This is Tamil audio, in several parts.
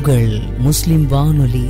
உங்கள் முஸ்லிம் வானொலி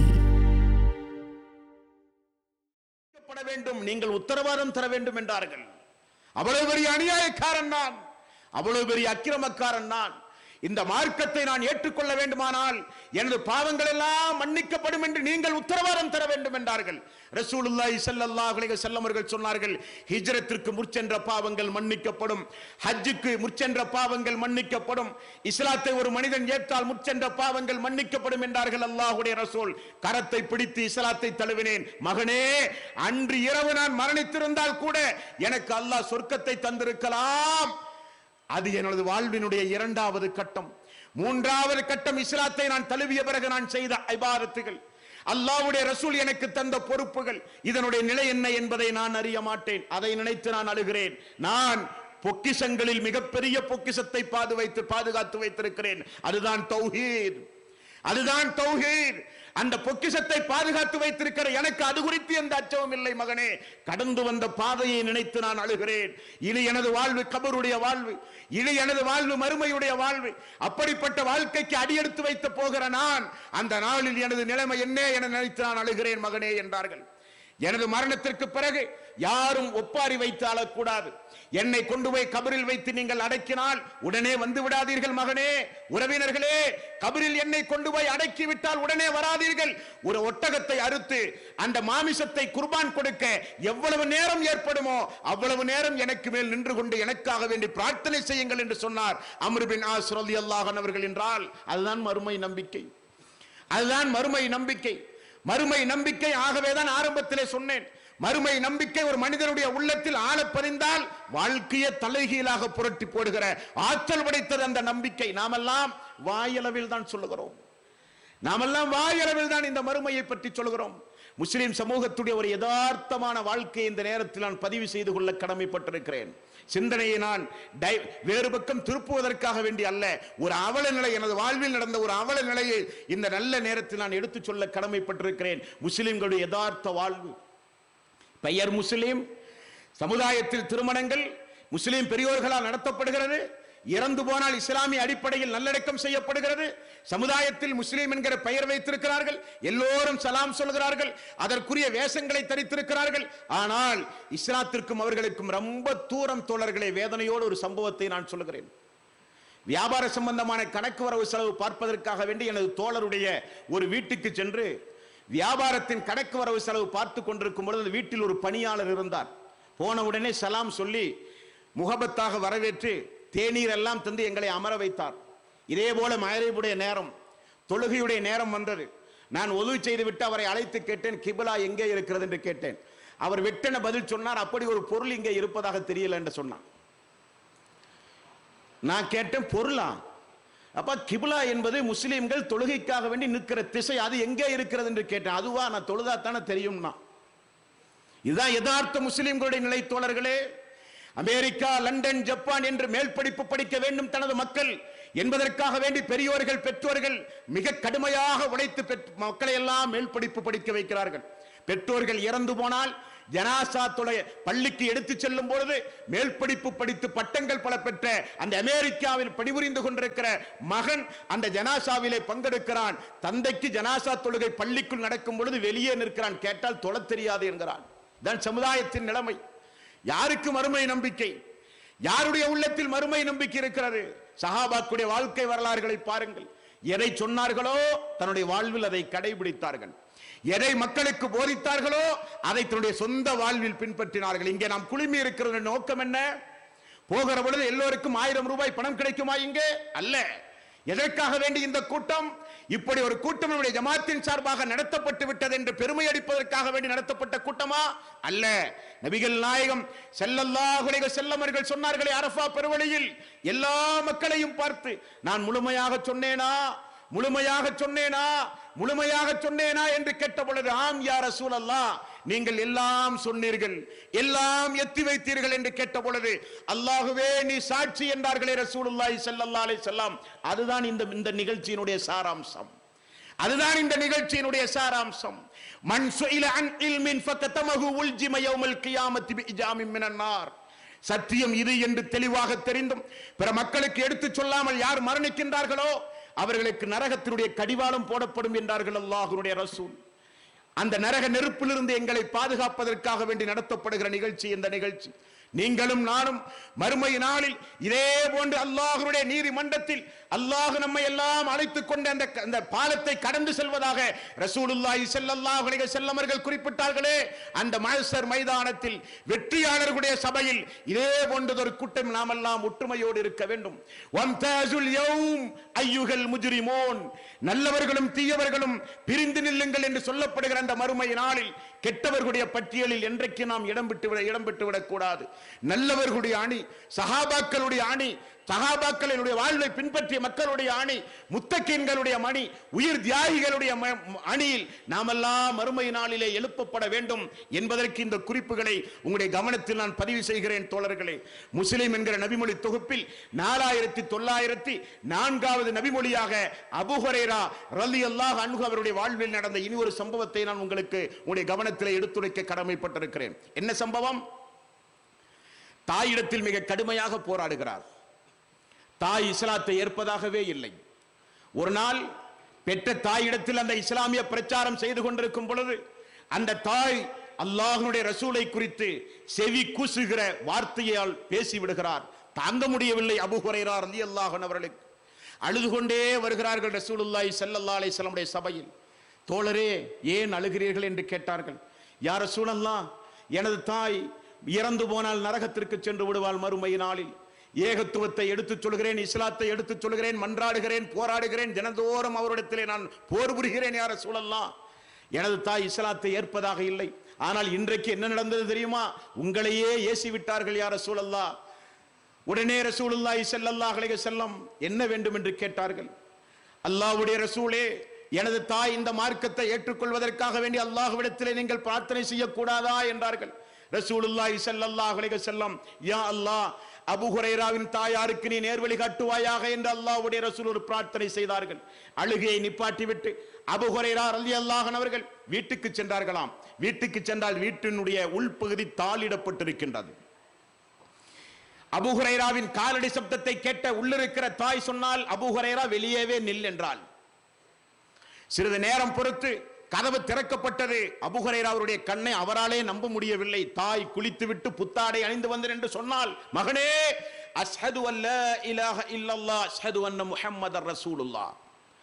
பட வேண்டும் நீங்கள் உத்தரவாதம் தர வேண்டும் என்றார்கள் அவ்வளவு பெரிய அநியாயக்காரன் நான் அவ்வளவு பெரிய அக்கிரமக்காரன் நான் இந்த மார்க்கத்தை நான் ஏற்றுக்கொள்ள வேண்டுமானால் எனது பாவங்கள் எல்லாம் மன்னிக்கப்படும் என்று நீங்கள் உத்தரவாதம் தர வேண்டும் என்றார்கள் ரசூலுல்லாஹி ஸல்லல்லாஹு அலைஹி வஸல்லம் அவர்கள் சொன்னார்கள் ஹிஜ்ரத்திற்கு முற்சென்ற பாவங்கள் மன்னிக்கப்படும் ஹஜ்ஜுக்கு முற்சென்ற பாவங்கள் மன்னிக்கப்படும் இஸ்லாத்தை ஒரு மனிதன் ஏற்றால் முற்சென்ற பாவங்கள் மன்னிக்கப்படும் என்றார்கள் அல்லாஹ்வுடைய ரசூல் கரத்தை பிடித்து இஸ்லாத்தை தழுவினேன் மகனே அன்று இரவு நான் மரணித்திருந்தால் கூட எனக்கு அல்லாஹ் சொர்க்கத்தை தந்திருக்கலாம் அது எனது வாழ்வினுடைய இரண்டாவது கட்டம் மூன்றாவது கட்டம் இஸ்லாத்தை நான் தழுவிய பிறகு நான் செய்த ஐபாரத்துகள் அல்லாஹ்வுடைய ரசூல் எனக்கு தந்த பொறுப்புகள் இதனுடைய நிலை என்ன என்பதை நான் அறிய மாட்டேன் அதை நினைத்து நான் அழுகிறேன் நான் பொக்கிஷங்களில் மிகப்பெரிய பொக்கிஷத்தை பாது வைத்து பாதுகாத்து வைத்திருக்கிறேன் அதுதான் தௌஹீத் அதுதான் தௌஹீத் அந்த பொக்கிஷத்தை பாதுகாத்து வைத்திருக்கிற எனக்கு அது குறித்து எந்த அச்சமும் இல்லை மகனே கடந்து வந்த பாதையை நினைத்து நான் அழுகிறேன் இது எனது வாழ்வு கபருடைய வாழ்வு இது எனது வாழ்வு மறுமையுடைய வாழ்வு அப்படிப்பட்ட வாழ்க்கைக்கு அடியெடுத்து வைத்து போகிற நான் அந்த நாளில் எனது நிலைமை என்ன என நினைத்து நான் அழுகிறேன் மகனே என்றார்கள் எனது மரணத்திற்கு பிறகு யாரும் ஒப்பாரி வைத்து அழக்கூடாது என்னை கொண்டு போய் கபரில் வைத்து நீங்கள் அடக்கினால் உடனே வந்து விடாதீர்கள் மகனே உறவினர்களே கபரில் என்னை கொண்டு போய் அடக்கி விட்டால் உடனே வராதீர்கள் ஒரு ஒட்டகத்தை அறுத்து அந்த மாமிசத்தை குர்பான் கொடுக்க எவ்வளவு நேரம் ஏற்படுமோ அவ்வளவு நேரம் எனக்கு மேல் நின்று கொண்டு எனக்காக வேண்டி பிரார்த்தனை செய்யுங்கள் என்று சொன்னார் அம்ருபின் ஆஸ் ரலியல்லாஹு அவர்கள் என்றால் அதுதான் மறுமை நம்பிக்கை அதுதான் மறுமை நம்பிக்கை மறுமை நம்பிக்கை ஆகவேதான் ஆரம்பத்திலே சொன்னேன் மறுமை நம்பிக்கை ஒரு மனிதனுடைய உள்ளத்தில் ஆழப் பதிந்தால் வாழ்க்கையை தலைகீழாக புரட்டி போடுகிற ஆற்றல் படைத்தது அந்த நம்பிக்கை நாமெல்லாம் வாயளவில் தான் சொல்லுகிறோம் நாமெல்லாம் வாயளவில் தான் இந்த மறுமையை பற்றி சொல்கிறோம் முஸ்லிம் சமூகத்துடைய ஒரு யதார்த்தமான வாழ்க்கையை இந்த நேரத்தில் நான் பதிவு செய்து கொள்ள கடமைப்பட்டிருக்கிறேன் சிந்தனையை நான் டை- வேறு பக்கம் திருப்புவதற்காக வேண்டி அல்ல ஒரு அவல நிலை எனது வாழ்வில் நடந்த ஒரு அவல நிலையை இந்த நல்ல நேரத்தில் நான் எடுத்துச் சொல்ல கடமைப்பட்டிருக்கிறேன் முஸ்லிம்களுடைய யதார்த்த வாழ்வு பெயர் முஸ்லிம் சமுதாயத்தில் திருமணங்கள் முஸ்லிம் பெரியோர்களால் நடத்தப்படுகிறது இறந்து போனால் இஸ்லாமிய அடிப்படையில் நல்லடக்கம் செய்யப்படுகிறது சமுதாயத்தில் முஸ்லிம் என்கிற பெயர் வைத்திருக்கிறார்கள் எல்லோரும் சலாம் சொல்கிறார்கள் அதற்குரிய வேஷங்களை தரித்திருக்கிறார்கள் ஆனால் இஸ்லாத்திற்கும் அவர்களுக்கும் ரொம்ப தூரம் தோழர்களை வேதனையோடு ஒரு சம்பவத்தை நான் சொல்லுகிறேன் வியாபார சம்பந்தமான கணக்கு வரவு செலவு பார்ப்பதற்காக வேண்டி எனது தோழருடைய ஒரு வீட்டுக்கு சென்று வியாபாரத்தின் கணக்கு வரவு செலவு பார்த்து கொண்டிருக்கும் பொழுது அந்த வீட்டில் ஒரு பணியாளர் இருந்தார் போன உடனே சலாம் சொல்லி முகபத்தாக வரவேற்று தேநீர் எல்லாம் தந்து எங்களை அமர வைத்தார் இதே போல மகரீபுடைய நேரம் தொழுகையுடைய நேரம் வந்தது நான் உதவி செய்து விட்டு அவரை அழைத்து கேட்டேன் கிபிலா எங்கே இருக்கிறது என்று கேட்டேன் அவர் வெட்டென பதில் சொன்னார் அப்படி ஒரு பொருள் இங்கே இருப்பதாக தெரியல என்று சொன்னார் நான் கேட்டேன் பொருளா அப்ப கிபிலா என்பது முஸ்லிம்கள் தொழுகைக்காக வேண்டி நிற்கிற திசை அது எங்கே இருக்கிறது என்று கேட்டேன் அதுவா நான் தொழுதா தானே தெரியும்னா இதுதான் யதார்த்த முஸ்லிம்களுடைய நிலை தோழர்களே அமெரிக்கா லண்டன் ஜப்பான் என்று மேல் படிப்பு படிக்க வேண்டும் தனது மக்கள் என்பதற்காக வேண்டி பெரியோர்கள் பெற்றோர்கள் மிக கடுமையாக உழைத்து பெற்- மக்களை எல்லாம் மேல் படிப்பு படிக்க வைக்கிறார்கள் பெற்றோர்கள் இறந்து போனால் ஜனாசா தொலை பள்ளிக்கு எடுத்துச் செல்லும் பொழுது மேல் படிப்பு படித்து பட்டங்கள் பல பெற்ற அந்த அமெரிக்காவில் பணிபுரிந்து கொண்டிருக்கிற மகன் அந்த ஜனாசாவிலே பங்கெடுக்கிறான் தந்தைக்கு ஜனாசா தொழுகை பள்ளிக்குள் நடக்கும் பொழுது வெளியே நிற்கிறான் கேட்டால் தொழத் தெரியாது என்கிறான் தான் சமுதாயத்தின் நிலைமை யாருக்கு மறுமை நம்பிக்கை யாருடைய உள்ளத்தில் மறுமை நம்பிக்கை இருக்கிறது சஹாபாக்குடைய வாழ்க்கை வரலாறுகளை பாருங்கள் எதை சொன்னார்களோ தன்னுடைய வாழ்வில் அதை கடைபிடித்தார்கள் எதை மக்களுக்கு போதித்தார்களோ அதை தன்னுடைய சொந்த வாழ்வில் பின்பற்றினார்கள் இங்கே நாம் குழுமி இருக்கிற நோக்கம் என்ன போகிற பொழுது எல்லோருக்கும் ஆயிரம் ரூபாய் பணம் கிடைக்குமா இங்கே அல்ல எதற்காக வேண்டி இந்த கூட்டம் இப்படி ஒரு கூட்டம் நம்முடைய ஜமாத்தின் சார்பாக நடத்தப்பட்டு விட்டது என்று பெருமை அடிப்பதற்காக வேண்டி நடத்தப்பட்ட கூட்டமா அல்ல நபிகள் நாயகம் ஸல்லல்லாஹு அலைஹி செல்லமர்கள் சொன்னார்களே அரஃபா பெருவழியில் எல்லா மக்களையும் பார்த்து நான் முழுமையாக சொன்னேனா முழுமையாக சொன்னேனா முழுமையாக சொன்னேனா என்று கேட்ட பொழுது ஆம் யா ரசூலல்லாஹ் நீங்கள் எல்லாம் சொன்னீர்கள் எல்லாம் எத்தி வைத்தீர்கள் என்று கேட்ட பொழுது அல்லாஹுவே நீ சாட்சி என்றார்களே ரசூலுல்லாஹி ஸல்லல்லாஹு அலைஹி வஸல்லம் அதுதான் இந்த இந்த நிகழ்ச்சியினுடைய சாராம்சம் அதுதான் இந்த நிகழ்ச்சியினுடைய சாராம்சம் மன் சுயில அன் இல்மின் ஃபகதமஹு உல்ஜிம யௌமல் கியாமத்தி பிஇஜாமின் மினன் நார் சத்தியம் இது என்று தெளிவாக தெரிந்தும் பிற மக்களுக்கு எடுத்துச் சொல்லாமல் யார் மரணிக்கின்றார்களோ அவர்களுக்கு நரகத்தினுடைய கடிவாளம் போடப்படும் என்றார்கள் அல்லாஹ்வுடைய ரசூல் அந்த நரக நெருப்பிலிருந்து எங்களை பாதுகாப்பதற்காக வேண்டி நடத்தப்படுகிற நிகழ்ச்சி இந்த நிகழ்ச்சி நீங்களும் நானும் மறுமை நாளில் இதே போன்று அல்லாஹ்வுடைய நீதிமன்றத்தில் அல்லாஹ் நம்மை எல்லாம் அழைத்துக் கொண்டு அந்த அந்த பாலத்தை கடந்து செல்வதாக ரசூலுல்லாஹி ஸல்லல்லாஹு அலைஹி வஸல்லம் அவர்கள் குறிப்பிட்டார்களே அந்த மஹ்ஷர் மைதானத்தில் வெற்றியாளர்களுடைய சபையில் இதே போன்றதொரு கூட்டம் நாமெல்லாம் ஒற்றுமையோடு இருக்க வேண்டும் வம்தாசுல் யௌம் ஐயுகல் முஜ்ரிமூன் நல்லவர்களும் தீயவர்களும் பிரிந்து நில்லுங்கள் என்று சொல்லப்படுகிற அந்த மறுமை நாளில் கெட்டவர்களுடைய பட்டியலில் என்றைக்கு நாம் இடம் விட்டு விட இடம் பெற்று விடக்கூடாது நல்லவர்களுடைய அணி சஹாபாக்களுடைய அணி சஹாபாக்களுடைய வாழ்வை பின்பற்றிய மக்களுடைய அணி முத்தக்கீன்களுடைய மணி உயிர் தியாகிகளுடைய ம- அணியில் நாமெல்லாம் மறுமை நாளிலே எழுப்பப்பட வேண்டும் என்பதற்கு இந்த குறிப்புகளை உங்களுடைய கவனத்தில் நான் பதிவு செய்கிறேன் தோழர்களே முஸ்லிம் என்கிற நபிமொழி தொகுப்பில் நாலாயிரத்தி தொள்ளாயிரத்தி நான்காவது நபிமொழியாக அபுஹரேரா ரலி அல்லாஹ் அன்ஹு அவருடைய வாழ்வில் நடந்த இனி ஒரு சம்பவத்தை நான் உங்களுக்கு உங்களுடைய கவனத்தில் எடுத்துரைக்க கடமைப்பட்டிருக்கிறேன் என்ன சம்பவம் தாயிடத்தில் மிக கடுமையாக போராடுகிறார் தாய் இஸ்லாத்தை ஏற்பதாகவே இல்லை ஒரு நாள் பெற்ற தாயிடத்தில் அந்த இஸ்லாமிய பிரச்சாரம் செய்து கொண்டிருக்கும் பொழுது அந்த தாய் அல்லாஹ்வுடைய ரசூலை குறித்து செவி கூசுகிற வார்த்தையால் பேசி விடுகிறார் தாங்க முடியவில்லை அபு ஹுரைரா ரலியல்லாஹு அன்ஹு அவர்களுக்கு அழுது கொண்டே வருகிறார்கள் ரசூலுல்லாஹி ஸல்லல்லாஹு அலைஹி வஸல்லமுடைய சபையில் தோழரே ஏன் அழுகிறீர்கள் என்று கேட்டார்கள் யார் ரசூலல்லாஹ் எனது தாய் இறந்து போனால் நரகத்திற்கு சென்று விடுவாள் மறுமை நாளில் ஏகத்துவத்தை எடுத்துச் சொல்கிறேன் இஸ்லாத்தை எடுத்துச் சொல்கிறேன் மன்றாடுகிறேன் போராடுகிறேன் தினந்தோறும் அவரிடத்திலே நான் போர் புரிகிறேன் யார சூழல்லாம் எனது தாய் இஸ்லாத்தை ஏற்பதாக இல்லை ஆனால் இன்றைக்கு என்ன நடந்தது தெரியுமா உங்களையே ஏசி விட்டார்கள் யார சூழல்லா உடனே ரசூலுல்லாஹி ஸல்லல்லாஹு அலைஹி வஸல்லம் என்ன வேண்டும் என்று கேட்டார்கள் அல்லாஹ்வுடைய ரசூலே எனது தாய் இந்த மார்க்கத்தை ஏற்றுக்கொள்வதற்காக வேண்டி அல்லாஹ்விடத்திலே நீங்கள் பிரார்த்தனை செய்யக்கூடாதா என்றார்கள் ரசூலுல்லாஹி ஸல்லல்லாஹு அலைஹி வஸல்லம் யா அல்லாஹ் அபூ ஹுரைராவின் தாயாருக்கு நீ நேர்வழி காட்டுவாயாக என்று அல்லாஹ்வுடைய ரசூல் ஒரு பிரார்த்தனை செய்தார்கள் அழுகையை நிப்பாட்டி விட்டு அபூ ஹுரைரா ரலியல்லாஹு அன்ஹு அவர்கள் வீட்டுக்கு சென்றார்களாம் வீட்டுக்கு சென்றால் வீட்டினுடைய உள்பகுதி தாளிடப்பட்டிருக்கின்றது அபுஹுரைராவின் காலடி சப்தத்தை கேட்ட உள்ளிருக்கிற தாய் சொன்னால் அபுஹுரைரா வெளியேவே நில் என்றாள் சிறிது நேரம் பொறுத்து கதவு திறக்கப்பட்டது அபுஹுரைரா அவருடைய கண்ணை அவராலே நம்ப முடியவில்லை தாய் குளித்துவிட்டு புத்தாடை அணிந்து வந்தேன் என்று சொன்னால் மகனே அஸ்ஹது அல்ல இலாஹ இல்லல்லாஹ் அஸ்ஹது அன்ன முஹம்மதர் ரசூலுல்லாஹ்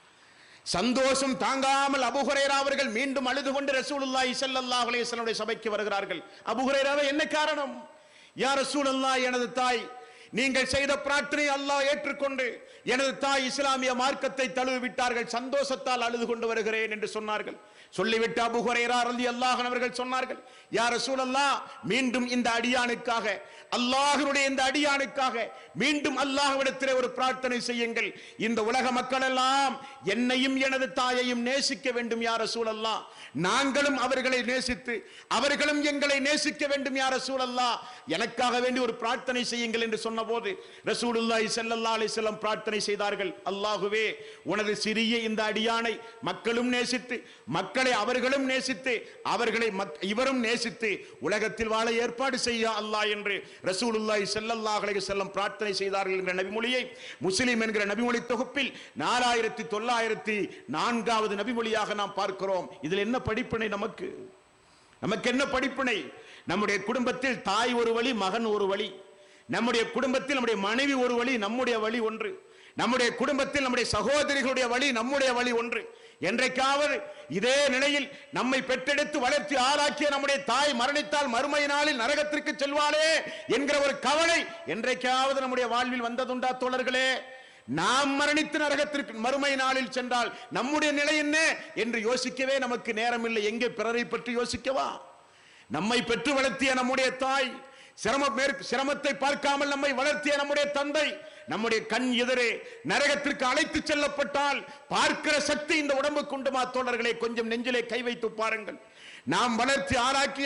சந்தோஷம் தாங்காமல் அபுஹுரைரா அவர்கள் மீண்டும் அழுது கொண்டு ரசூலுல்லாஹி ஸல்லல்லாஹு அலைஹி வஸல்லம் சபைக்கு வருகிறார்கள் அபுஹுரைராவே என்ன காரணம் யா ரசூலுல்லாஹ் எனது தாய் நீங்கள் செய்த பிரார்த்தனை அல்லாஹ் ஏற்றுக்கொண்டு எனது தாய் இஸ்லாமிய மார்க்கத்தை தழுவி விட்டார்கள் சந்தோஷத்தால் அழுது கொண்டு வருகிறேன் என்று சொன்னார்கள் சொல்லிவிட்டு அபு ஹுரைரா ரலியல்லாஹு அன்ஹு அவர்கள் சொன்னார்கள் யா ரசூலல்லாஹ் மீண்டும் இந்த அடியானுக்காக அல்லாஹ்வுடைய இந்த அடியானுக்காக மீண்டும் அல்லாஹ்விடத்திலே ஒரு பிரார்த்தனை செய்யுங்கள் இந்த உலக மக்கள் எல்லாம் என்னையும் எனது தாயையும் நேசிக்க வேண்டும் யார் ரசூலல்லா நாங்களும் அவர்களை நேசித்து அவர்களும் எங்களை நேசிக்க வேண்டும் யார் ரசூலல்லா எனக்காக வேண்டி ஒரு பிரார்த்தனை செய்யுங்கள் என்று சொன்னபோது ரசூலுல்லாஹி ஸல்லல்லாஹு அலைஹி வஸல்லம் பிரார்த்தனை செய்தார்கள் அல்லாஹுவே உனது சிறிய இந்த அடியானை மக்களும் நேசித்து மக்களை அவர்களும் நேசித்து அவர்களை மக்- இவரும் நேசித்து உலகத்தில் வாழ ஏற்பாடு செய்ய அல்லாஹ் என்று ரசூலுல்லாஹி ஸல்லல்லாஹு அலைஹி வஸல்லம் பிரார்த்தனை செய்தார்கள் என்கிற நபிமொழியை முஸ்லிம் என்கிற நபிமொழி தொகுப்பில் நாலாயிரத்தி தொள்ளாயிரத்தி நான்காவது நபிமொழியாக நாம் பார்க்கிறோம் இதில் என்ன படிப்பினை நமக்கு நமக்கு என்ன படிப்பினை நம்முடைய குடும்பத்தில் தாய் ஒரு வழி மகன் ஒரு வழி நம்முடைய குடும்பத்தில் நம்முடைய மனைவி ஒரு வழி நம்முடைய வழி ஒன்று நம்முடைய குடும்பத்தில் நம்முடைய சகோதரிகளுடைய வழி நம்முடைய வழி ஒன்று என்றைக்காவது இதே நிலையில் நம்மை பெற்றெடுத்து வளர்த்தி ஆளாக்கிய நம்முடைய தாய் மரணித்தால் மறுமை நாளில் நரகத்திற்கு செல்வாளே என்கிற ஒரு கவலை என்றைக்காவது நம்முடைய வாழ்வில் வந்ததுண்டா தோழர்களே நாம் மரணித்து நரகத்திற்கு மறுமை நாளில் சென்றால் நம்முடைய நிலை என்ன என்று யோசிக்கவே நமக்கு நேரமில்லை எங்கே பிறரை பற்றி யோசிக்கவா நம்மை பெற்று வளர்த்திய நம்முடைய தாய் சிரம மேற்- சிரமத்தை பார்க்காமல் நம்மை வளர்த்திய நம்முடைய தந்தை நம்முடைய கண் எதிரே நரகத்திற்கு அழைத்து செல்லப்பட்டால் பார்க்கிற சக்தி இந்த உடம்புக்கு உண்டுமா தோழர்களே கொஞ்சம் நெஞ்சிலே கை வைத்து பாருங்கள் நாம் வளர்த்தி ஆளாக்கிய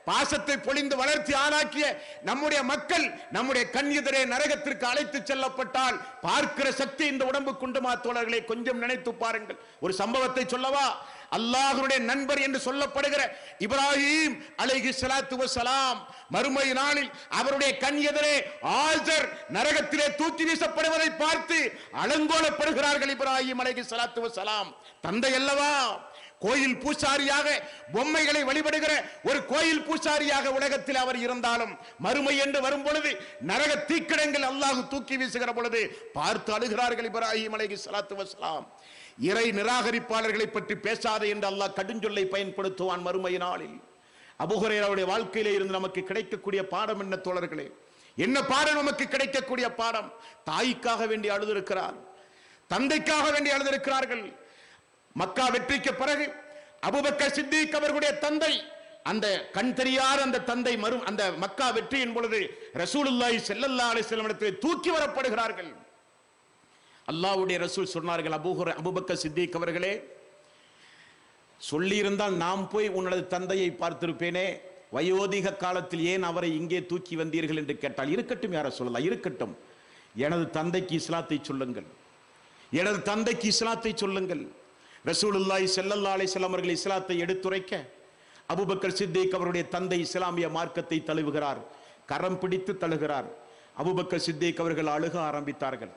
பாசத்தை பொழிந்து வளர்த்தி ஆளாக்கிய நம்முடைய மக்கள் நம்முடைய கண் எதிரே நரகத்திற்கு அழைத்து செல்லப்பட்டால் பார்க்கிற சக்தி இந்த உடம்பு குண்டுமா தோழர்களை கொஞ்சம் நினைத்து பாருங்கள் ஒரு சம்பவத்தை சொல்லவா அல்லாஹ்வுடைய நண்பர் என்று சொல்லப்படுகிற இப்ராஹிம் அலைஹி ஸலாத்து வஸலாம் மறுமை நாளில் அவருடைய கண் எதிரே ஆஜர் நரகத்திலே தூக்கி வீசப்படுவதை பார்த்து அலங்கோலப்படுகிறார்கள் இப்ராஹிம் அலைஹி ஸலாத்து வஸலாம் தந்தை அல்லவா கோயில் பூசாரியாக பொம்மைகளை வழிபடுகிற ஒரு கோயில் பூசாரியாக உலகத்தில் அவர் இருந்தாலும் மறுமை என்று வரும் பொழுது நரக தீக்கிடங்கள் அல்லாஹ் தூக்கி வீசுகிற பொழுது பார்த்து அழுகிறார்கள் இப்ராஹிம் அலைஹி ஸலாத்து வஸலாம் இறை நிராகரிப்பாளர்களை பற்றி பேசாதே என்று அல்லாஹ் கடுஞ்சொல்லை பயன்படுத்துவான் மறுமை நாளில் அபுஹுரேராவுடைய வாழ்க்கையிலே இருந்து நமக்கு கிடைக்கக்கூடிய பாடம் என்ன தோழர்களே என்ன பாடம் நமக்கு கிடைக்கக்கூடிய பாடம் தாய்க்காக வேண்டி அழுதிருக்கிறார் தந்தைக்காக வேண்டி அழுதிருக்கிறார்கள் மக்கா வெற்றிக்கு பிறகு அபுபக்கர் சித்திக் அவர்களுடைய தந்தை அந்த கண் தெரியாத அந்த தந்தை மறு அந்த மக்கா வெற்றியின் பொழுது ரசூலுல்லாஹி ஸல்லல்லாஹு அலைஹி வஸல்லம் இடத்தில் தூக்கி வரப்படுகிறார்கள் அல்லாஹ்வுடைய ரசூல் சொன்னார்கள் அபூஹுர அபுபக்கர் சித்திக் அவர்களே சொல்லியிருந்தால் நாம் போய் உன்னது தந்தையை பார்த்திருப்பேனே வயோதிக காலத்தில் ஏன் அவரை இங்கே தூக்கி வந்தீர்கள் என்று கேட்டால் இருக்கட்டும் யார சொல்லலாம் இருக்கட்டும் எனது தந்தைக்கு இஸ்லாத்தை சொல்லுங்கள் எனது தந்தைக்கு இஸ்லாத்தை சொல்லுங்கள் ரசூலுல்லாஹி ஸல்லல்லாஹு அலைஹி வஸல்லம் அவர்கள் இஸ்லாத்தை எடுத்துரைக்க அபூபக்கர் சித்திக் அவருடைய தந்தை இஸ்லாமிய மார்க்கத்தை தழுவுகிறார் கரம் பிடித்து தழுகிறார் அபூபக்கர் சித்திக் அவர்கள் அழுக ஆரம்பித்தார்கள்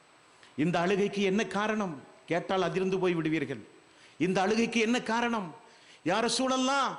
இந்த அழுகைக்கு என்ன காரணம் கேட்டால் அதிர்ந்து போய் விடுவீர்கள் இந்த அழுகைக்கு என்ன காரணம் யார சூழல்லாம்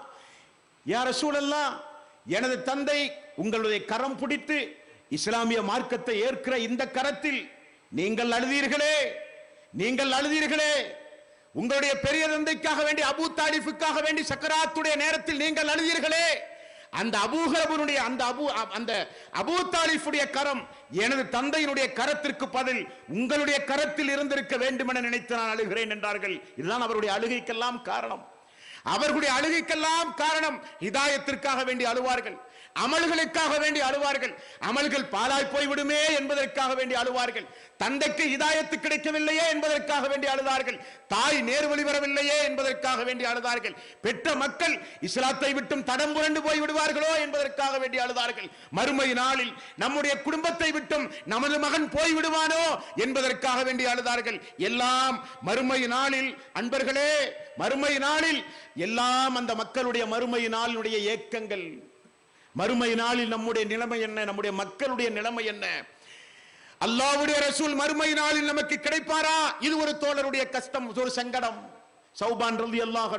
யார சூழல்லாம் எனது தந்தை உங்களுடைய கரம் பிடித்து இஸ்லாமிய மார்க்கத்தை ஏற்கிற இந்த கரத்தில் நீங்கள் அழுதீர்களே நீங்கள் அழுதீர்களே உங்களுடைய பெரிய தந்தைக்காக வேண்டி அபூ தாலிஃபுக்காக வேண்டி சக்கராத்துடைய நேரத்தில் நீங்கள் அழுதீர்களே அந்த அபூஹரபனுடைய அந்த அபு அந்த அபூ தாலிஃபுடைய கரம் எனது தந்தையினுடைய கரத்திற்கு பதில் உங்களுடைய கரத்தில் இருந்திருக்க வேண்டும் என நினைத்து நான் அழுகிறேன் என்றார்கள் இதுதான் அவருடைய அழுகைக்கெல்லாம் காரணம் அவர்களுடைய அழுகைக்கெல்லாம் காரணம் ஹிதாயத்திற்காக வேண்டி அழுவார்கள் அமல்களுக்காக வேண்டி அழுவார்கள் அமல்கள் பாலாய் போய்விடுமே என்பதற்காக வேண்டி அழுவார்கள் தந்தைக்கு ஹிதாயத்து கிடைக்கவில்லையே என்பதற்காக வேண்டி அழுதார்கள் தாய் நேர்வழி வரவில்லையே என்பதற்காக வேண்டி அழுதார்கள் பெற்ற மக்கள் இஸ்லாத்தை விட்டும் தடம் புரண்டு போய் விடுவார்களோ என்பதற்காக வேண்டி அழுதார்கள் மறுமை நாளில் நம்முடைய குடும்பத்தை விட்டும் நமது மகன் போய் விடுவானோ என்பதற்காக வேண்டி அழுதார்கள் எல்லாம் மறுமை நாளில் அன்பர்களே மறுமை நாளில் எல்லாம் அந்த மக்களுடைய மறுமை நாளினுடைய ஏக்கங்கள் மறுமை நாளில் நம்முடைய நிலைமை என்ன நம்முடைய மக்களுடைய நிலைமை என்ன அல்லாஹ்வுடைய ரசூல் மறுமை நாளில் நமக்கு கிடைப்பாரா இது ஒரு தோழருடைய கஷ்டம் ஒரு சங்கடம் சௌபான் ரலி அல்லாஹ்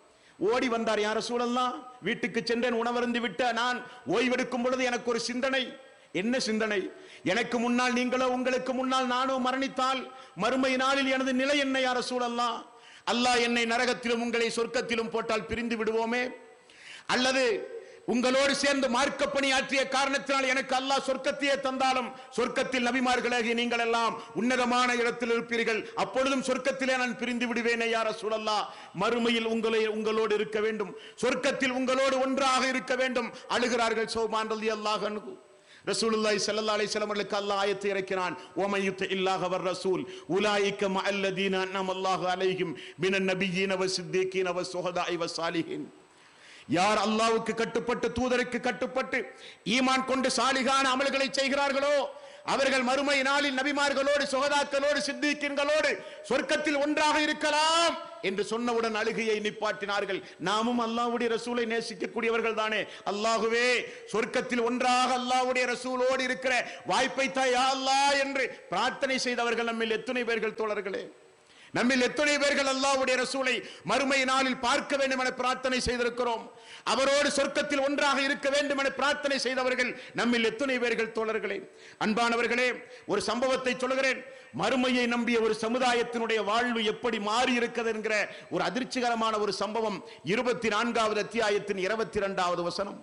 ஓடி வந்தார் யார் ரசூலல்லாம் வீட்டுக்கு சென்றேன் உணவருந்து விட்ட நான் ஓய்வெடுக்கும் பொழுது எனக்கு ஒரு சிந்தனை என்ன சிந்தனை எனக்கு முன்னால் நீங்களோ உங்களுக்கு முன்னால் நானோ மரணித்தால் மறுமை நாளில் எனது நிலை என்ன யார் ரசூலல்லாம் அல்லாஹ் என்னை நரகத்திலும் உங்களை சொர்க்கத்திலும் போட்டால் பிரிந்து விடுவோமே அல்லது உங்களோடு சேர்ந்து மார்க்க பணியாற்றிய காரணத்தினால் எனக்கு அல்லாஹ் சொர்க்கத்தையே தந்தாலும் சொர்க்கத்தில் நபிமார்களாகிய நீங்கள் எல்லாம் உன்னதமான இடத்தில் இருப்பீர்கள் அப்பொழுதும் சொர்க்கத்திலே நான் பிரிந்து விடுவேனே யார சூழல்லா மறுமையில் உங்களை உங்களோடு இருக்க வேண்டும் சொர்க்கத்தில் உங்களோடு ஒன்றாக இருக்க வேண்டும் அழுகிறார்கள் சோமான் ரலி அல்லாஹ் ரசூலுல்லாஹி ஸல்லல்லாஹு அலைஹி வஸல்லம் அவர்களுக்கு அல்லாஹ் ஆயத்தை இறக்கினான் ஓமன் யுத்த இல்லாஹ வர் ரசூல் உலாயிக மஅல்லதீன அன்அம அல்லாஹு அலைஹிம் மினன் நபியீன வ சித்தீகீன வ சுஹதாஇ வ சாலிஹீன் யார் அல்லாஹ்வுக்கு கட்டுப்பட்டு தூதருக்கு கட்டுப்பட்டு ஈமான் கொண்டு சாலிகான அமல்களை செய்கிறார்களோ அவர்கள் மறுமை நாளில் நபிமார்களோடு சுகதாக்களோடு சித்திக்கின்களோடு சொர்க்கத்தில் ஒன்றாக இருக்கலாம் என்று சொன்னவுடன் அழுகையை நிப்பாட்டினார்கள் நாமும் அல்லாஹ்வுடைய ரசூலை நேசிக்கக்கூடியவர்கள் தானே அல்லாஹுவே சொர்க்கத்தில் ஒன்றாக அல்லாஹ்வுடைய ரசூலோடு இருக்கிற வாய்ப்பை தாயா அல்லாஹ் என்று பிரார்த்தனை செய்தவர்கள் நம்மில் எத்தனை பேர்கள் தோழர்களே நம்மில் எத்தனை பேர்கள் அல்லாஹ்வுடைய ரசூலை மறுமை நாளில் பார்க்க வேண்டும் என பிரார்த்தனை செய்திருக்கிறோம் அவரோடு சொர்க்கத்தில் ஒன்றாக இருக்க வேண்டும் என பிரார்த்தனை செய்தவர்கள் நம்மில் எத்தனை பேர்கள் தோழர்களே அன்பானவர்களே ஒரு சம்பவத்தை சொல்கிறேன் மறுமையை நம்பிய ஒரு சமுதாயத்தினுடைய வாழ்வு எப்படி மாறி இருக்கிறது என்கிற ஒரு அதிர்ச்சிகரமான ஒரு சம்பவம் இருபத்தி நான்காவது அத்தியாயத்தின் இருபத்தி இரண்டாவது வசனம்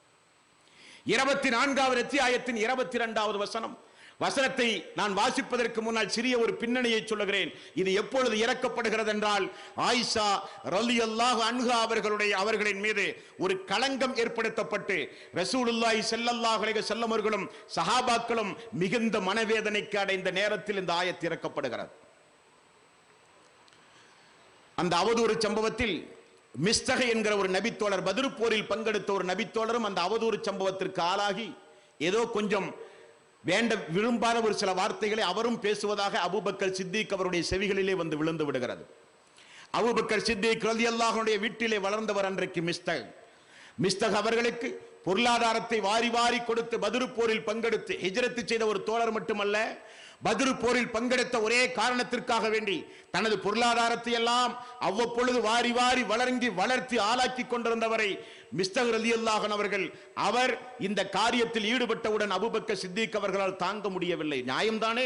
இருபத்தி நான்காவது அத்தியாயத்தின் இருபத்தி இரண்டாவது வசனம் வசனத்தை நான் வாசிப்பதற்கு முன்னால் சிறிய ஒரு பின்னணியை சொல்லுகிறேன் இது எப்பொழுது இறக்கப்படுகிறது என்றால் ஆயிஷா ரலி அல்லாஹ் அன்ஹா அவர்களுடைய அவர்களின் மீது ஒரு களங்கம் ஏற்படுத்தப்பட்டு ரசூலுல்லாஹி ஸல்லல்லாஹு அலைஹி வஸல்லம் அவர்களும் சஹாபாக்களும் மிகுந்த மனவேதனைக்கு அடைந்த நேரத்தில் இந்த ஆயத்து இறக்கப்படுகிறது அந்த அவதூறு சம்பவத்தில் மிஸ்தக என்கிற ஒரு நபித்தோழர் பதிரு போரில் பங்கெடுத்த ஒரு நபித்தோழரும் அந்த அவதூறு சம்பவத்திற்கு ஆளாகி ஏதோ கொஞ்சம் வேண்ட விரும்பாத ஒரு சில வார்த்தைகளை அவரும் பேசுவதாக அபூபக்கர் சித்திக் அவருடைய செவிகளிலே வந்து விழுந்து விடுகிறது அபூபக்கர் சித்திக் ரலியல்லாஹுடைய வீட்டிலே வளர்ந்தவர் அன்றைக்கு மிஸ்தக் மிஸ்தக் அவர்களுக்கு பொருளாதாரத்தை வாரி வாரி கொடுத்து பதிரு போரில் பங்கெடுத்து ஹிஜ்ரத்து செய்த ஒரு தோழர் மட்டுமல்ல பதிரு போரில் பங்கெடுத்த ஒரே காரணத்திற்காக வேண்டி தனது பொருளாதாரத்தை எல்லாம் அவ்வப்பொழுது வாரி வாரி வளர்ங்கி வளர்த்தி ஆளாக்கி கொண்டிருந்தவரை மிஸ்தக் ரலியல்லாஹன் அவர்கள் அவர் இந்த காரியத்தில் ஈடுபட்டவுடன் அபூபக்கர் சித்திக் அவர்களால் தாங்க முடியவில்லை நியாயம்தானே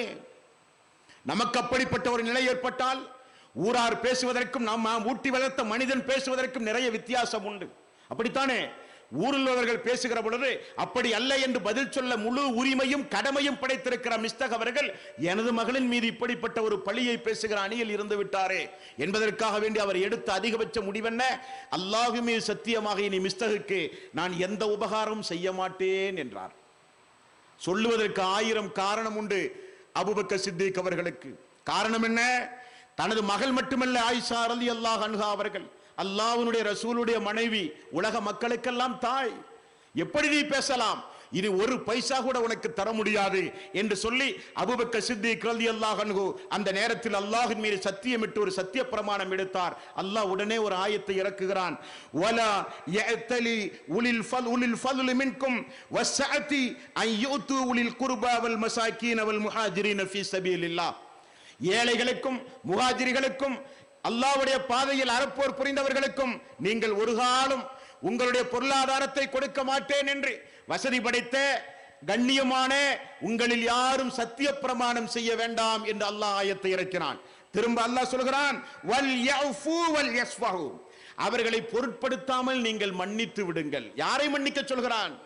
நமக்கு அப்படிப்பட்ட ஒரு நிலை ஏற்பட்டால் ஊரார் பேசுவதற்கும் நம்ம ஊட்டி வளர்த்த மனிதன் பேசுவதற்கும் நிறைய வித்தியாசம் உண்டு அப்படித்தானே ஊரில் உள்ளவர்கள் பேசுகிற பொழுது அப்படி அல்ல என்று பதில் சொல்ல முழு உரிமையும் கடமையும் படைத்திருக்கிற மிஸ்தக் அவர்கள் எனது மகளின் மீது இப்படிப்பட்ட ஒரு பழியை பேசுகிற அணியில் இருந்து விட்டாரே என்பதற்காக வேண்டி அவர் எடுத்த அதிகபட்ச முடிவென்ன அல்லாஹுமே சத்தியமாக இனி மிஸ்தகுக்கு நான் எந்த உபகாரமும் செய்ய மாட்டேன் என்றார் சொல்லுவதற்கு ஆயிரம் காரணம் உண்டு அபுபக்கர் சித்திக் அவர்களுக்கு காரணம் என்ன தனது மகள் மட்டுமல்ல ஆயிஷா ரலி அல்லாஹ் அன்ஹா அவர்கள் அல்லாஹ்வுடைய ரசூலுடைய மனைவி உலக மக்களுக்கெல்லாம் தாய் எப்படி நீ பேசலாம் இது ஒரு பைசா கூட உனக்கு தர முடியாது என்று சொல்லி அபுபக்கர் சித்திக் ரலியல்லாஹு அன்ஹு அந்த நேரத்தில் அல்லாஹ்வின் மீது சத்தியமிட்டு ஒரு சத்திய பிரமாணம் எடுத்தார் அல்லாஹ் உடனே ஒரு ஆயத்தை இறக்குகிறான் வலா யஅத்தலி உலில் ஃபல் உலில் ஃபல்ல் மின்கும் வஸ்ஸஅதி அன் யூது உலில் குர்பா வல் மசாகீன வல் முஹாஜிரின ஃபீ சபீலில்லாஹ் ஏழைகளுக்கும் முஹாஜிரிகளுக்கும் அல்லாஹ்வுடைய பாதையில் அறப்போர் புரிந்தவர்களுக்கும் நீங்கள் ஒரு காலம் உங்களுடைய பொருளாதாரத்தை கொடுக்க மாட்டேன் என்று வசதி படைத்த கண்ணியமான உங்களில் யாரும் சத்திய பிரமாணம் செய்ய வேண்டாம் என்று அல்லாஹ் ஆயத்தை இறக்கினான் திரும்ப அல்லாஹ் சொல்கிறான் வல் யஃபு வல் யஸ்ஃபஹு அவர்களை பொருட்படுத்தாமல் நீங்கள் மன்னித்து விடுங்கள் யாரை மன்னிக்க சொல்கிறான்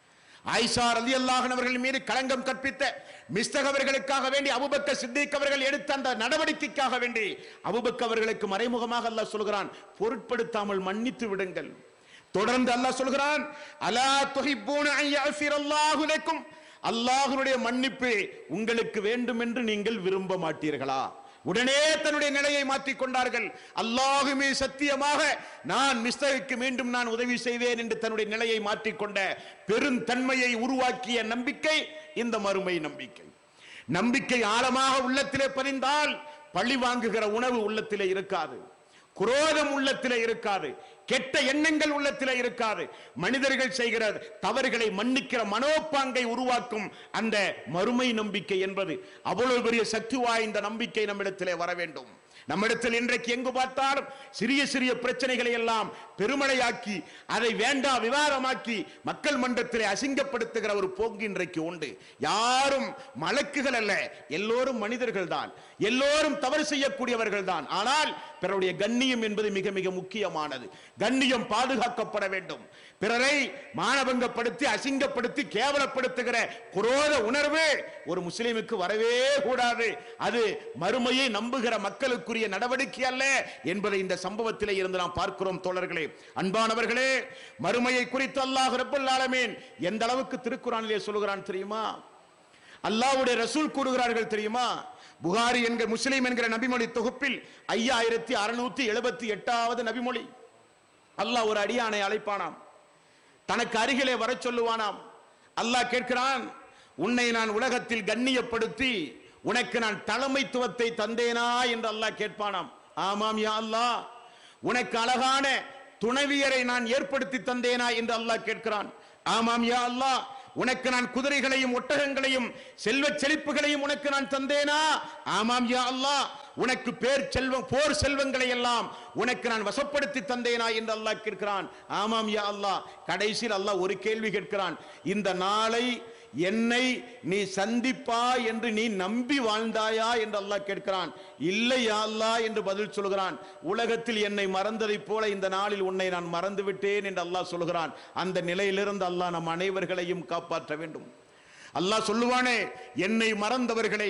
ஆயிஷா ரலியல்லாஹு அவர்கள் மீது களங்கம் கற்பித்த மிஸ்தக் அவர்களுக்காக வேண்டி அபுபக்கர் சித்திக் அவர்கள் எடுத்த அந்த நடவடிக்கைக்காக வேண்டி அபுபக்கர் அவர்களுக்கு மறைமுகமாக அல்லாஹ் சொல்கிறான் பொருட்படுத்தாமல் மன்னித்து விடுங்கள் தொடர்ந்து அல்லாஹ் சொல்கிறான் அலா துஹிப்பூன அன் யஃபிரல்லாஹு லக்கும் அல்லாஹ்வுடைய மன்னிப்பு உங்களுக்கு வேண்டும் என்று நீங்கள் விரும்ப மாட்டீர்களா உடனே தன்னுடைய நிலையை மாற்றிக் கொண்டார்கள் அல்லாஹுமே சத்தியமாக நான் மிஸ்தகுக்கு மீண்டும் நான் உதவி செய்வேன் என்று தன்னுடைய நிலையை மாற்றிக்கொண்ட பெருந்தன்மையை உருவாக்கிய நம்பிக்கை இந்த மறுமை நம்பிக்கை நம்பிக்கை ஆழமாக உள்ளத்திலே பதிந்தால் பழி வாங்குகிற உணவு உள்ளத்திலே இருக்காது குரோதம் உள்ளத்திலே இருக்காது கெட்ட எண்ணங்கள் உள்ளத்திலே இருக்காது மனிதர்கள் செய்கிற தவறுகளை மன்னிக்கிற மனோப்பாங்கை உருவாக்கும் அந்த மறுமை நம்பிக்கை என்பது அவ்வளவு பெரிய சக்தி வாய்ந்த நம்பிக்கை நம்மிடத்திலே வர வேண்டும் நம்மிடத்தில் இன்றைக்கு எங்கு பார்த்தாலும் சிறிய சிறிய பிரச்சனைகளை எல்லாம் பெருமழையாக்கி அதை வேண்டா விவாதமாக்கி மக்கள் மன்றத்திலே அசிங்கப்படுத்துகிற ஒரு போக்கு இன்றைக்கு உண்டு யாரும் மலக்குகள் அல்ல எல்லோரும் மனிதர்கள் தான் எல்லோரும் தவறு செய்யக்கூடியவர்கள் தான் ஆனால் பிறருடைய கண்ணியம் என்பது மிக மிக முக்கியமானது கண்ணியம் பாதுகாக்கப்பட வேண்டும் பிறரை மானபங்கப்படுத்தி அசிங்கப்படுத்தி கேவலப்படுத்துகிற குரோத உணர்வு ஒரு முஸ்லிமுக்கு வரவே கூடாது அது மறுமையை நம்புகிற மக்களுக்குரிய நடவடிக்கை அல்ல என்பதை இந்த சம்பவத்திலே இருந்து நாம் பார்க்கிறோம் தோழர்களே அன்பானவர்களே மறுமையை குறித்து அல்லாஹ் ரப்பல் ஆலமீன் எந்த அளவுக்கு திருக்குறானிலே சொல்கிறான் தெரியுமா அல்லாஹ்வுடைய ரசூல் கூறுகிறார்கள் தெரியுமா புகாரி என்கிற முஸ்லிம் என்கிற நபிமொழி தொகுப்பில் ஐயாயிரத்தி அறுநூத்தி எழுபத்தி எட்டாவது நபிமொழி அல்லாஹ் ஒரு அடியானை அழைப்பானாம் தனக்கு அருகிலே வரச் சொல்லுவானாம் அல்லாஹ் கேட்கிறான் உன்னை நான் உலகத்தில் கண்ணியப்படுத்தி உனக்கு நான் தலைமைத்துவத்தை தந்தேனா என்று அல்லாஹ் கேட்பானாம் ஆமாம் யா அல்லாஹ் உனக்கு அழகான துணைவியரை நான் ஏற்படுத்தி தந்தேனா என்று அல்லாஹ் கேட்கிறான் ஆமாம் யா அல்லாஹ் உனக்கு நான் குதிரைகளையும் ஒட்டகங்களையும் செல்வ செழிப்புகளையும் உனக்கு நான் தந்தேனா ஆமாம் யா அல்லாஹ் உனக்கு பேர் செல்வம் போர் செல்வங்களை எல்லாம் உனக்கு நான் வசப்படுத்தி தந்தேனா என்று அல்லாஹ் கேட்கிறான் ஆமாம் யா அல்லாஹ் கடைசியில் அல்லாஹ் ஒரு கேள்வி கேட்கிறான் இந்த நாளை என்னை நீ சந்திப்பா என்று நீ நம்பி வாழ்ந்தாயா என்று அல்லாஹ் கேட்கிறான் இல்லை யா அல்லாஹ் என்று பதில் சொல்கிறான் உலகத்தில் என்னை மறந்ததைப் போல இந்த நாளில் உன்னை நான் மறந்து விட்டேன் என்று அல்லாஹ் சொல்கிறான் அந்த நிலையிலிருந்து அல்லாஹ் நம் அனைவர்களையும் காப்பாற்ற வேண்டும் அல்லாஹ் சொல்லுவானே என்னை மறந்தவர்களை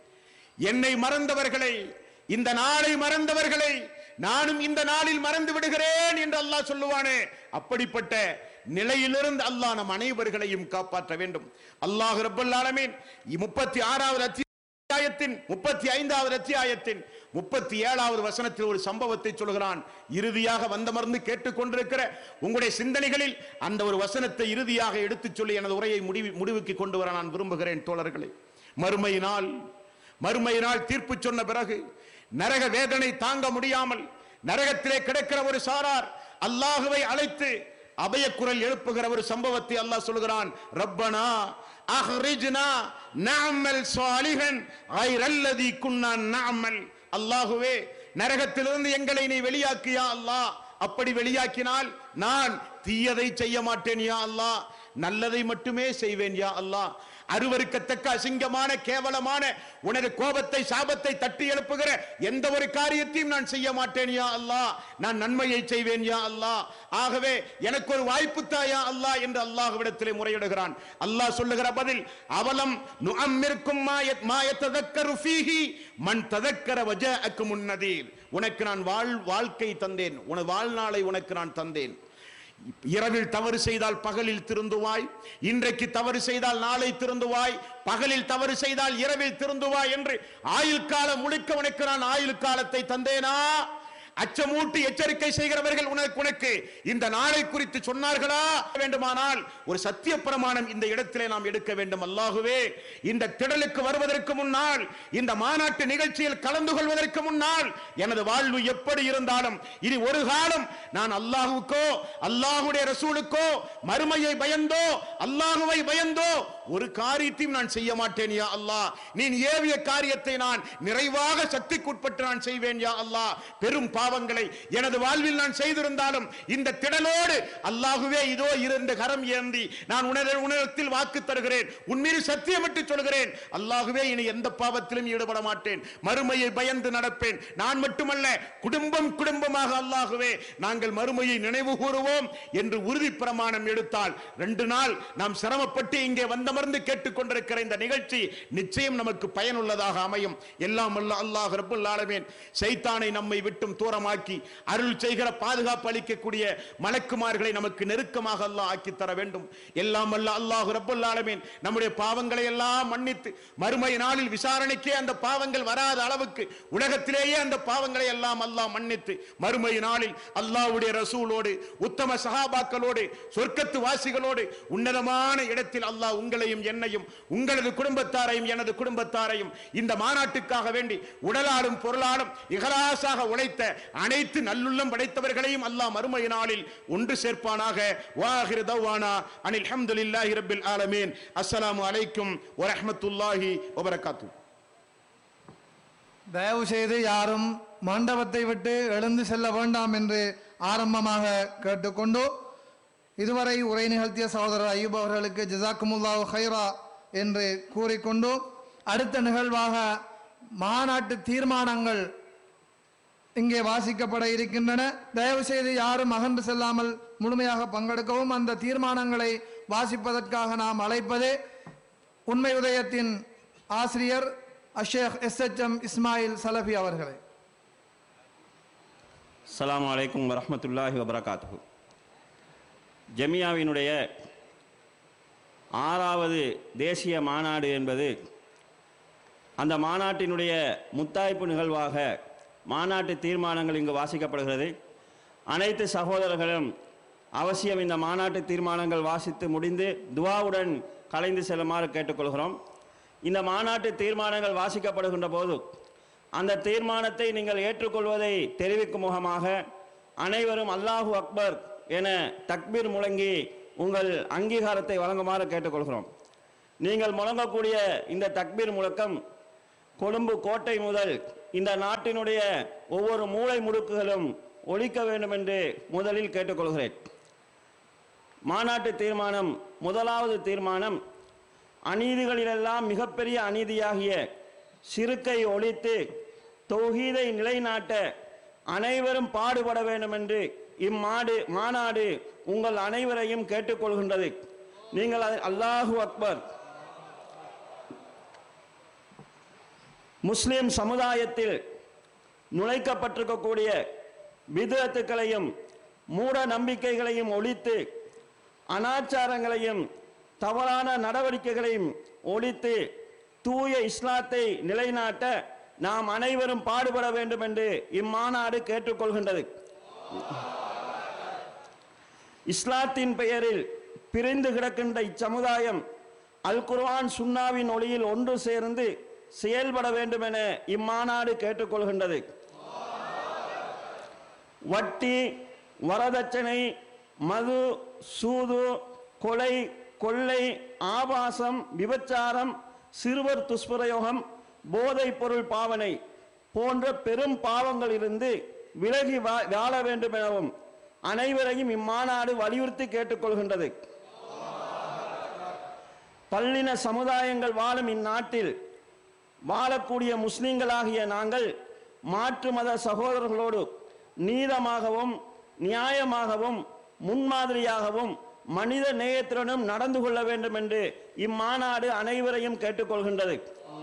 என்னை மறந்தவர்களை இந்த நாளை மறந்தவர்களை நானும் இந்த நாளில் மறந்து விடுகிறேன் என்று அல்லாஹ் சொல்லுவானே அப்படிப்பட்ட நிலையிலிருந்து அல்லாஹ் நம் அனைவர்களையும் காப்பாற்ற வேண்டும் அல்லாஹ் ரப்பல் ஆலமீன் முப்பத்தி ஆறாவது அத்தியாயத்தின் முப்பத்தி ஐந்தாவது அத்தியாயத்தின் முப்பத்தி ஏழாவது வசனத்தில் ஒரு சம்பவத்தை சொல்கிறான் இறுதியாக வந்தமர்ந்து கேட்டுக்கொண்டிருக்கிற உங்களுடைய சிந்தனைகளில் அந்த ஒரு வசனத்தை இறுதியாக எடுத்துச் சொல்லி எனது உரையை முடிவு முடிவுக்கு கொண்டு வர நான் விரும்புகிறேன் தோழர்களே மறுமையினால் மறுமையினால் தீர்ப்பு சொன்ன பிறகு நரக வேதனை தாங்க முடியாமல் நரகத்திலே கிடக்கிற ஒரு சாரார் அல்லாஹுவை அழைத்து அபயக்குரல் எழுப்புகிற ஒரு சம்பவத்தை அல்லாஹ் சொல்கிறான் ரப்பனா அஹ்ரிஜ்னா நஅமல் சாலிஹன் கைரல்லதி குன்னா நஅமல் அல்லாஹுவே நரகத்திலிருந்து எங்களை நீ வெளியாக்கியா அல்லாஹ் அப்படி வெளியாக்கினால் நான் தீயதை செய்ய மாட்டேன் யா அல்லாஹ் நல்லதை மட்டுமே செய்வேன் யா அல்லாஹ் அருவருக்கத்தக்க அசிங்கமான கேவலமான உனது கோபத்தை சாபத்தை தட்டி எழுப்புகிற எந்த ஒரு காரியத்தையும் நான் செய்ய மாட்டேன் யா அல்லாஹ் நான் நன்மையை செய்வேன் யா அல்லாஹ் ஆகவே எனக்கு ஒரு வாய்ப்பு தாயா அல்லாஹ் என்று அல்லாஹ்விடத்திலே முறையிடுகிறான் அல்லாஹ் சொல்லுகிற பதில் அவலம் நுஅம்மிருக்கும் மாயத் மாயத்ததக்கரு ஃபீஹி மன் ததக்கர வஜஅக்கு முன்னதீர் உனக்கு நான் வாழ் வாழ்க்கை தந்தேன் உனது வாழ்நாளை உனக்கு நான் தந்தேன் இரவில் தவறு செய்தால் பகலில் திருந்துவாய் இன்றைக்கு தவறு செய்தால் நாளை திருந்துவாய் பகலில் தவறு செய்தால் இரவில் திருந்துவாய் என்று ஆயுள் காலம் முழுக்க உனக்கு நான் ஆயுள் காலத்தை தந்தேனா அச்சமூட்டி எச்சரிக்கை செய்கிறவர்கள் உனக்கு உனக்கு இந்த நாளை குறித்து சொன்னார்களா வேண்டுமானால் ஒரு சத்திய பிரமாணம் இந்த இடத்திலே நாம் எடுக்க வேண்டும் அல்லாகுவே இந்த திடலுக்கு வருவதற்கு முன்னால் இந்த மாநாட்டு நிகழ்ச்சியில் கலந்து கொள்வதற்கு முன்னால் எனது வாழ்வு எப்படி இருந்தாலும் இனி ஒரு காலம் நான் அல்லாஹுக்கோ அல்லாஹுடைய ரசூலுக்கோ மறுமையை பயந்தோ அல்லாஹுவை பயந்தோ ஒரு காரியத்தையும் நான் செய்ய மாட்டேன் யா அல்லாஹ் நீ ஏவிய காரியத்தை நான் நிறைவாக சக்திக்குட்பட்டு நான் செய்வேன் யா அல்லாஹ் பெரும் பாவங்களை எனது வாழ்வில் நான் செய்திருந்தாலும் இந்த திடலோடு அல்லாஹுவே இதோ இரண்டு கரம் ஏந்தி நான் உணர உணரத்தில் வாக்கு தருகிறேன் உன்மீது சத்தியமிட்டு சொல்கிறேன் அல்லாஹுவே இனி எந்த பாவத்திலும் ஈடுபட மாட்டேன் மறுமையை பயந்து நடப்பேன் நான் மட்டுமல்ல குடும்பம் குடும்பமாக அல்லாஹுவே நாங்கள் மறுமையை நினைவு கூறுவோம் என்று உறுதி பிரமாணம் எடுத்தால் ரெண்டு நாள் நாம் சிரமப்பட்டு இங்கே வந்தமர்ந்து கேட்டுக்கொண்டிருக்கிற இந்த நிகழ்ச்சி நிச்சயம் நமக்கு பயனுள்ளதாக அமையும் எல்லாம் அல்ல அல்லாஹ் ரப்புல் ஆலமீன் சைத்தானை நம்மை விட்டும் தூரமாக்கி அருள் செய்கிற பாதுகாப்பு அளிக்கக்கூடிய மலக்குமார்களை நமக்கு நெருக்கமாக அல்லாஹ் ஆக்கி தர வேண்டும் எல்லாம் அல்ல அல்லாஹ் ரப்புல் ஆலமீன் நம்முடைய பாவங்களை எல்லாம் மன்னித்து மறுமை நாளில் விசாரணைக்கே அந்த பாவங்கள் வராத அளவுக்கு உலகத்திலேயே அந்த பாவங்களை எல்லாம் அல்லாஹ் மன்னித்து மறுமை நாளில் அல்லாஹ்வுடைய ரசூலோடு உத்தம சஹாபாக்களோடு சொர்க்கத்து வாசிகளோடு உன்னதமான இடத்தில் அல்லாஹ் உங்களையும் என்னையும் உங்களது குடும்பத்தாரையும் எனது குடும்பத்தாரையும் இந்த மாநாட்டுக்காக வேண்டி உடலாலும் பொருளாலும் இகலாசாக உழைத்த அனைத்து நல்லுள்ளம் படைத்தவர்களையும் அல்லாஹ் மறுமை நாளில் ஒன்று சேர்ப்பானாக வாஹிர் தவானா அனில் ஹம்துலில்லாஹி ரப்பில் ஆலமீன் அஸ்ஸலாமு அலைக்கும் வரஹ்மத்துல்லாஹி வபரகாத்து தயவு செய்து யாரும் மண்டபத்தை விட்டு எழுந்து செல்ல வேண்டாம் என்று ஆரம்பமாக கேட்டுக்கொண்டு இதுவரை உரை நிகழ்த்திய சகோதரர் ஐயூப் அவர்களுக்கு ஜிசாக்குமுல்லாஹு ஹைரா என்று கூறிக்கொண்டு அடுத்த நிகழ்வாக மாநாட்டு தீர்மானங்கள் இங்கே வாசிக்கப்பட இருக்கின்றன தயவு செய்து யாரும் அகன்று செல்லாமல் முழுமையாக பங்கெடுக்கவும் அந்த தீர்மானங்களை வாசிப்பதற்காக நாம் அழைப்பது உண்மை உதயத்தின் ஆசிரியர் Ashsheikh S H M Ismail Salafi அவர்களை அஸ்ஸலாமு அலைக்கும் வரஹ்மத்துல்லாஹி வபரகாத்துஹு ஜமியாவினுடைய ஆறாவது தேசிய மாநாடு என்பது அந்த மாநாட்டினுடைய முத்தாய்ப்பு நிகழ்வாக மாநாட்டு தீர்மானங்கள் இங்கு வாசிக்கப்படுகிறது அனைத்து சகோதரர்களும் அவசியம் இந்த மாநாட்டு தீர்மானங்கள் வாசித்து முடிந்து துவாவுடன் கலைந்து செல்லுமாறு கேட்டுக்கொள்கிறோம் இந்த மாநாட்டு தீர்மானங்கள் வாசிக்கப்படுகின்ற போது அந்த தீர்மானத்தை நீங்கள் ஏற்றுக்கொள்வதை தெரிவிக்கும் முகமாக அனைவரும் அல்லாஹு அக்பர் என தக்பீர் முழங்கி உங்கள் அங்கீகாரத்தை வழங்குமாறு கேட்டுக்கொள்கிறோம் நீங்கள் முழங்கக்கூடிய இந்த தக்பீர் முழக்கம் கொழும்பு கோட்டை முதல் இந்த நாட்டினுடைய ஒவ்வொரு மூளை முடுக்குகளும் ஒழிக்க வேண்டும் என்று முதலில் கேட்டுக்கொள்கிறேன் மாநாட்டு தீர்மானம் முதலாவது தீர்மானம் அநீதிகளிலெல்லாம் மிகப்பெரிய அநீதியாகிய சிறுக்கை ஒழித்து தௌஹீதை நிலைநாட்ட அனைவரும் பாடுபட வேண்டும் என்று இம்மாடு மாநாடு உங்கள் அனைவரையும் கேட்டுக்கொள்கின்றது நீங்கள் அதை- அல்லாஹு அக்பர் முஸ்லிம் சமுதாயத்தில் நுழைக்கப்பட்டிருக்கக்கூடிய விதத்துக்களையும் மூட நம்பிக்கைகளையும் ஒழித்து அனாச்சாரங்களையும் தவறான நடவடிக்கைகளையும் ஒழித்து தூய இஸ்லாத்தை நிலைநாட்ட நாம் அனைவரும் பாடுபட வேண்டும் என்று இம்மாநாடு கேட்டுக்கொள்கின்றது இஸ்லாத்தின் பெயரில் பிரிந்து கிடக்கின்ற இச்சமுதாயம் அல் குர்ஆன் சுன்னாவின் ஒளியில் ஒன்று சேர்ந்து செயல்பட வேண்டும் என இம்மாநாடு கேட்டுக்கொள்கின்றது வட்டி வரதட்சணை மது சூது கொலை கொள்ளை ஆபாசம் விபச்சாரம் சிறுவர் துஷ்பிரயோகம் போதைப் பொருள் பாவனை போன்ற பெரும் பாவங்களிலிருந்து விலகி வா- வாழ வேண்டும் எனவும் அனைவரையும் இம்மாநாடு வலியுறுத்தி கேட்டுக்கொள்கின்றது பல்லின சமுதாயங்கள் வாழும் இந்நாட்டில் வாழக்கூடிய முஸ்லிம்களாகிய நாங்கள் மாற்று மத சகோதரர்களோடு நீதமாகவும் நியாயமாகவும் முன்மாதிரியாகவும் மனித நேயத்துடனும் நடந்து கொள்ள வேண்டும் என்று இம்மாநாடு அனைவரையும் கேட்டுக்கொள்கின்றது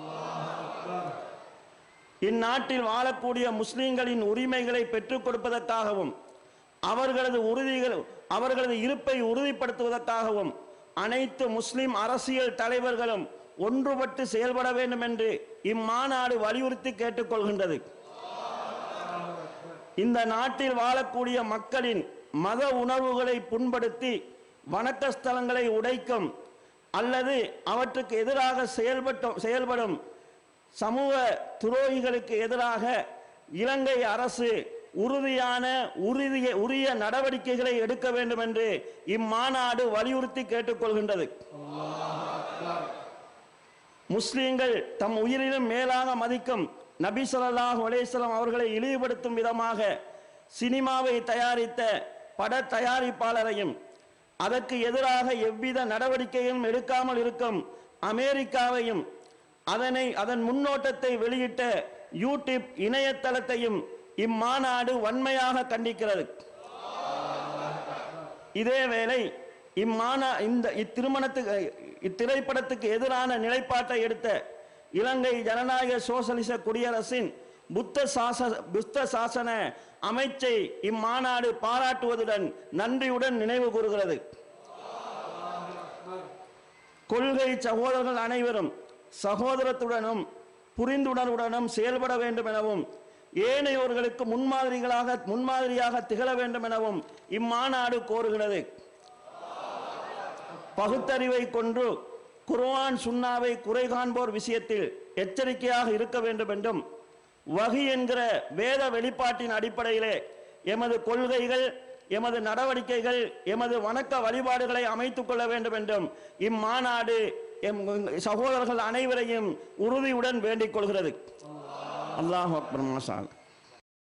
இந்நாட்டில் வாழக்கூடிய முஸ்லிம்களின் உரிமைகளை பெற்றுக் கொடுப்பதற்காகவும் அவர்களது உறுதிகள் அவர்களது இருப்பை உறுதிப்படுத்துவதற்காகவும் அனைத்து முஸ்லிம் அரசியல் தலைவர்களும் ஒன்றுபட்டு செயல்பட வேண்டும் என்று இம்மாநாடு வலியுறுத்தி கேட்டுக்கொள்கின்றது இந்த நாட்டில் வாழக்கூடிய மக்களின் மத உணர்வுகளை புண்படுத்தி வணக்க ஸ்தலங்களை உடைக்கும் அல்லது அவற்றுக்கு எதிராக செயல்பட்டு செயல்படும் சமூக துரோகிகளுக்கு எதிராக இலங்கை அரசு உறுதியான உறுதிய உரிய நடவடிக்கைகளை எடுக்க வேண்டும் என்று இம்மாநாடு வலியுறுத்தி கேட்டுக்கொள்கின்றது முஸ்லிம்கள் தம் உயிரிலும் மேலாக மதிக்கும் நபி ஸல்லல்லாஹு அலைஹி வஸல்லம் அவர்களை இழிவுபடுத்தும் விதமாக சினிமாவை தயாரித்த பட தயாரிப்பாளரையும் அதற்கு எதிராக எவ்வித நடவடிக்கையும் எடுக்காமல் இருக்கும் அமெரிக்காவையும் அதனை அதன் முன்னோட்டத்தை வெளியிட்ட யூடியூப் இணையதளத்தையும் இம்மாநாடு வன்மையாக கண்டிக்கிறது இதேவேளை இம்மாநா இந்த இத்திருமணத்துக்கு இத்திரைப்படத்துக்கு எதிரான நிலைப்பாட்டை எடுத்த இலங்கை ஜனநாயக சோசலிச குடியரசின் புத்த சாச புத்த சாசன அமைச்சை இம்மாநாடு பாராட்டுவதுடன் நன்றியுடன் நினைவு கூறுகிறது கொள்கை சகோதரர்கள் அனைவரும் சகோதரத்துடனும் புரிந்துணர்வுடனும் செயல்பட வேண்டும் எனவும் ஏனையோர்களுக்கு முன்மாதிரிகளாக முன்மாதிரியாக திகழ வேண்டும் எனவும் இம்மாநாடு கோருகிறது பகுத்தறிவை கொண்டு குர்ஆன் சுன்னாவை குறை காண்போர் விஷயத்தில் எச்சரிக்கையாக இருக்க வேண்டும் என்றும் வகி என்கிற வேத வெளிப்பாட்டின் அடிப்படையிலே எமது கொள்கைகள் எமது நடவடிக்கைகள் எமது வணக்க வழிபாடுகளை அமைத்துக் கொள்ள வேண்டும் என்றும் இம்மாநாடு எம் சகோதரர்கள் அனைவரையும் உறுதியுடன் வேண்டிக் கொள்கிறது அல்லாஹ் அக்பர் மாஷா அல்லாஹ்.